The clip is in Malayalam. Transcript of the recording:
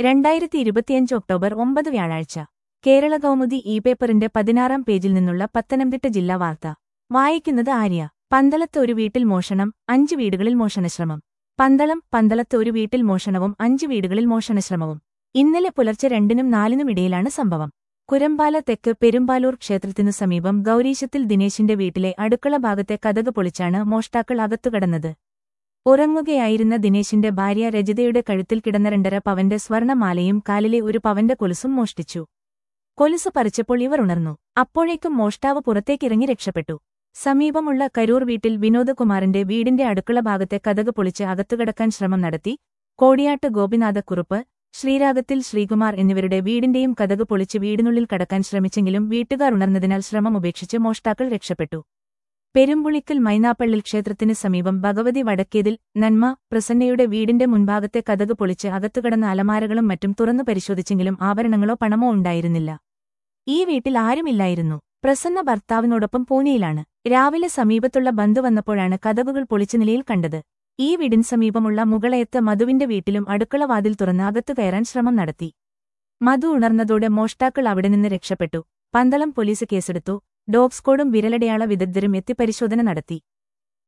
രണ്ടായിരത്തി ഇരുപത്തിയഞ്ച് ഒക്ടോബർ ഒമ്പത് വ്യാഴാഴ്ച കേരള കൗമുദി ഇ പേപ്പറിന്റെ പതിനാറാം പേജിൽ നിന്നുള്ള പത്തനംതിട്ട ജില്ലാ വാർത്ത വായിക്കുന്നത് ആര്യ പന്തളത്ത് ഒരു വീട്ടിൽ മോഷണം അഞ്ച് വീടുകളിൽ മോഷണശ്രമം പന്തളം പന്തളത്ത് ഒരു വീട്ടിൽ മോഷണവും അഞ്ച് വീടുകളിൽ മോഷണശ്രമവും ഇന്നലെ പുലർച്ചെ രണ്ടിനും നാലിനും ഇടയിലാണ് സംഭവം കുരമ്പാല തെക്ക് പെരുമ്പാലൂർ ക്ഷേത്രത്തിനു സമീപം ഗൗരീശത്തിൽ ദിനേശിന്റെ വീട്ടിലെ അടുക്കള ഭാഗത്തെ കതക് പൊളിച്ചാണ് മോഷ്ടാക്കൾ അകത്തുകടന്നത് ഉറങ്ങുകയായിരുന്ന ദിനേശിന്റെ ഭാര്യ രജിതയുടെ കഴുത്തിൽ കിടന്ന രണ്ടര പവന്റെ സ്വർണമാലയും കാലിലെ ഒരു പവന്റെ കൊലുസും മോഷ്ടിച്ചു കൊലുസ് പറിച്ചപ്പോൾ ഇവർ ഉണർന്നു അപ്പോഴേക്കും മോഷ്ടാവ് പുറത്തേക്കിറങ്ങി രക്ഷപ്പെട്ടു സമീപമുള്ള കരൂർ വീട്ടിൽ വിനോദകുമാറിന്റെ വീടിന്റെ അടുക്കള ഭാഗത്തെ കതക് പൊളിച്ച് അകത്തുകടക്കാൻ ശ്രമം നടത്തി കോടിയാട്ട് ഗോപിനാഥക്കുറുപ്പ് ശ്രീരാഗത്തിൽ ശ്രീകുമാർ എന്നിവരുടെ വീടിന്റെയും കതക് പൊളിച്ച് വീടിനുള്ളിൽ കടക്കാൻ ശ്രമിച്ചെങ്കിലും വീട്ടുകാർ ഉണർന്നതിനാൽ ശ്രമം ഉപേക്ഷിച്ച് മോഷ്ടാക്കൾ രക്ഷപ്പെട്ടു പെരുമ്പുളിക്കൽ മൈനാപ്പള്ളിൽ ക്ഷേത്രത്തിന് സമീപം ഭഗവതി വടക്കേതിൽ നന്മ പ്രസന്നയുടെ വീടിന്റെ മുൻഭാഗത്തെ കതക് പൊളിച്ച് അകത്തുകടന്ന അലമാരകളും മറ്റും തുറന്നു പരിശോധിച്ചെങ്കിലും ആഭരണങ്ങളോ പണമോ ഉണ്ടായിരുന്നില്ല ഈ വീട്ടിൽ ആരുമില്ലായിരുന്നു പ്രസന്ന ഭർത്താവിനോടൊപ്പം പൂനെയിലാണ് രാവിലെ സമീപത്തുള്ള ബന്ധു വന്നപ്പോഴാണ് കതകുകൾ പൊളിച്ച നിലയിൽ കണ്ടത് ഈ വീടിന് സമീപമുള്ള മുകളയത്ത് മധുവിന്റെ വീട്ടിലും അടുക്കള വാതിൽ തുറന്ന് അകത്തു കയറാൻ ശ്രമം നടത്തി മധു ഉണർന്നതോടെ മോഷ്ടാക്കൾ അവിടെ നിന്ന് രക്ഷപ്പെട്ടു പന്തളം പോലീസ് കേസെടുത്തു ഡോഗ് സ്ക്വാഡും വിരലടയാള വിദഗ്ധരും എത്തി പരിശോധന നടത്തി